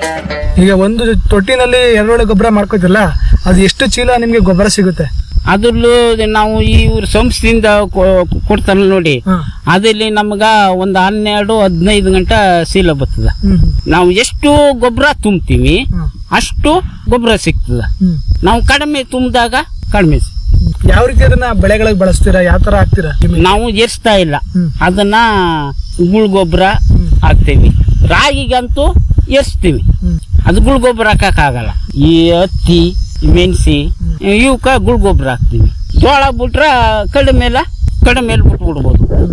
ಈಗ ಒಂದು ತೊಟ್ಟಿನಲ್ಲಿ ಎರೆಹುಳ ಗೊಬ್ಬರ ಮಾಡ್ಕೋತಿಲ್ಲ ಅದು ಎಷ್ಟು ಚೀಲ ನಿಮ್ಗೆ ಗೊಬ್ಬರ ಸಿಗುತ್ತೆ ಅದ್ರಲ್ಲೂ ನಾವು ಈ ಇವ್ರ ಸಂಸ್ಥೆಯಿಂದ ಕೊ- ಕೊಡ್ತಾರಲ್ಲ ನೋಡಿ ಹ್ಮ್. ಅದಲ್ಲಿ ನಮ್ಗ ಒಂದು ಹನ್ನೆರಡು ಹದಿನೈದು ಗಂಟೆ ಸೀಲ ಬರ್ತದ ಹ್ಮ್ ನಾವು ಎಷ್ಟು ಗೊಬ್ಬರ ತುಂಬ್ತೀವಿ ಹ್ಮ್. ಅಷ್ಟು ಗೊಬ್ಬರ ಸಿಗ್ತದ ಹ್ಮ್ ನಾವು ಕಡಿಮೆ ತುಂಬಿದಾಗ ಕಡಿಮೆ ಸಿಗ್ತದೆ. ಯಾವ ರೀತಿ ಅದನ್ನ ಬೆಳೆಗಳಿಗೆ ಬಳಸ್ತೀರಾ ಯಾವ ತರ ಹಾಕ್ತೀರಾ ನಿಮಗೆ? ನಾವು ಎರ್ಸ್ತಾ ಇಲ್ಲ ಹ್ಮ್. ಅದನ್ನ ಗುಳ್ ಗೊಬ್ಬರ ಹ್ಮ್. ಹಾಕ್ತೇವಿ ರಾಗಿಗಂತೂ ಎರ್ಸ್ತೀವಿ ಹ್ಮ್. ಅದು ಗುಳ್ ಗೊಬ್ಬರ ಹಾಕಕ್ಕಾಗಲ್ಲ ಈ ಹತ್ತಿ ಮೆಣಸಿ ಇವಕ್ಕ ಗುಳ್ ಗೊಬ್ಬರ ಹಾಕ್ತೀವಿ ಜೋಳ ಬಿಟ್ರ ಕಡಿಮೆ ಕಡಿಮೆ ಬಿಟ್ಬಿಡ್ಬೋದು